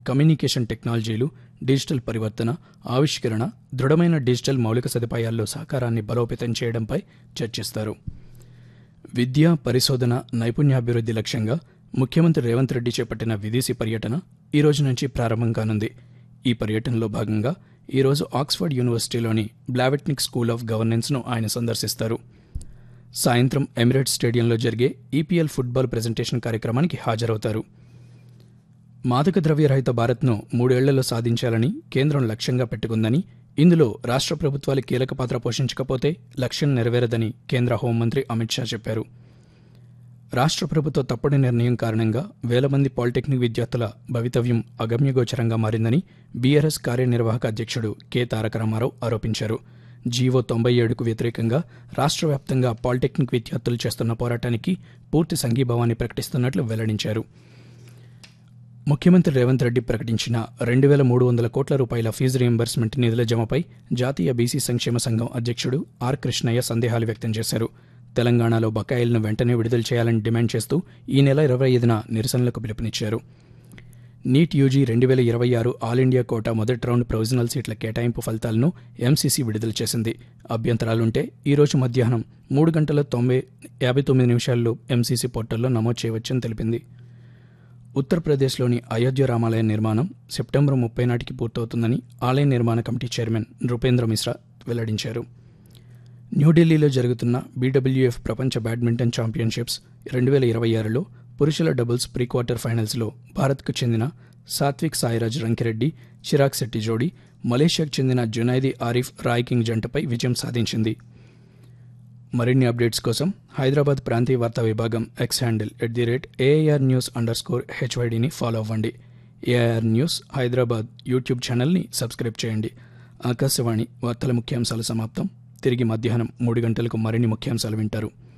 communication టెక్నాలజీలు digital పరివర్తన ఆవిష్కరణ దృఢమైన డిజిటల్ మౌలిక సదుపాయాల్లో సహకారాన్ని బలోపేతం చేయడంపై చర్చిస్తారు విద్య పరిశోధన నైపుణ్యాభివృద్ధి లక్ష్యంగా ముఖ్యమంత్రి రేవంత్ రెడ్డి చేపట్టిన విదేశీ పర్యటన ఈ రోజు నుంచి ప్రారంభం కానుంది ఈ పర్యటనలో భాగంగా ఈరోజు ఆక్స్ఫర్డ్ యూనివర్సిటీలోని బ్లావెట్నిక్ స్కూల్ ఆఫ్ గవర్నెన్స్ను ఆయన సందర్శిస్తారు సాయంత్రం ఎమిరేట్స్ స్టేడియంలో జరిగే ఈపీఎల్ ఫుట్బాల్ ప్రెజెంటేషన్ కార్యక్రమానికి హాజరవుతారు మాదక ద్రవ్యరహిత భారత్ను మూడేళ్లలో సాధించాలని కేంద్రం లక్ష్యంగా పెట్టుకుందని ఇందులో రాష్ట్ర ప్రభుత్వాలు కీలక పాత్ర పోషించకపోతే లక్ష్యం నెరవేరదని కేంద్ర హోంమంత్రి అమిత్ షా చెప్పారు రాష్ట్ర ప్రభుత్వ తప్పుడు నిర్ణయం కారణంగా వేల మంది పాలిటెక్నిక్ విద్యార్థుల భవితవ్యం అగమ్యగోచరంగా మారిందని బీఆర్ఎస్ కార్యనిర్వాహక అధ్యక్షుడు కె తారక రామారావు ఆరోపించారు జీవో తొంభై ఏడుకు వ్యతిరేకంగా రాష్ట్ర వ్యాప్తంగా పాలిటెక్నిక్ విద్యార్థులు చేస్తున్న పోరాటానికి పూర్తి సంఘీభావాన్ని ప్రకటిస్తున్నట్లు వెల్లడించారు ముఖ్యమంత్రి రేవంత్ రెడ్డి ప్రకటించిన రెండు వేల మూడు వందల కోట్ల రూపాయల ఫీజు రీయింబర్స్మెంట్ నిధుల జమపై జాతీయ బీసీ సంక్షేమ సంఘం అధ్యక్షుడు ఆర్ కృష్ణయ్య సందేహాలు వ్యక్తం చేశారు తెలంగాణలో బకాయిలను వెంటనే విడుదల చేయాలని డిమాండ్ చేస్తూ ఈ నెల ఇరవై ఐదున నిరసనలకు పిలుపునిచ్చారు నీట్ యూజీ రెండు వేల ఇరవై ఆరు ఆల్ ఇండియా కోటా మొదటి రౌండ్ ప్రొవిజనల్ సీట్ల కేటాయింపు ఫలితాలను ఎంసీసీ విడుదల చేసింది అభ్యంతరాలుంటే ఈ రోజు మధ్యాహ్నం మూడు గంటల తొంభై యాభై తొమ్మిది నిమిషాల్లో ఎంసీసీ పోర్టల్లో నమోదు చేయవచ్చని తెలిపింది ఉత్తరప్రదేశ్లోని అయోధ్య రామాలయ నిర్మాణం సెప్టెంబర్ ముప్పై నాటికి పూర్తవుతుందని ఆలయ నిర్మాణ కమిటీ చైర్మన్ నృపేంద్ర మిశ్రా వెల్లడించారు న్యూఢిల్లీలో జరుగుతున్న బీడబ్ల్యూఎఫ్ ప్రపంచ బ్యాడ్మింటన్ ఛాంపియన్షిప్స్ రెండు వేల ఇరవై ఆరులో పురుషుల డబుల్స్ ప్రీ క్వార్టర్ ఫైనల్స్లో భారత్కు చెందిన సాత్విక్ సాయిరాజ్ రంకిరెడ్డి చిరాగ్ శెట్టి జోడీ మలేషియాకు చెందిన జునైదీ ఆరిఫ్ రాయ్ కింగ్ జంటపై విజయం సాధించింది మరిన్ని అప్డేట్స్ కోసం హైదరాబాద్ ప్రాంతీయ వార్తా విభాగం X handle at the rate AIR news underscore హెచ్వైడిని ఫాలో అవ్వండి ఏఐఆర్ న్యూస్ హైదరాబాద్ యూట్యూబ్ ఛానల్ని సబ్స్క్రైబ్ చేయండి ఆకాశవాణి వార్తల ముఖ్యాంశాలు సమాప్తం తిరిగి మధ్యాహ్నం మూడు గంటలకు మరిన్ని ముఖ్యాంశాలు వింటారు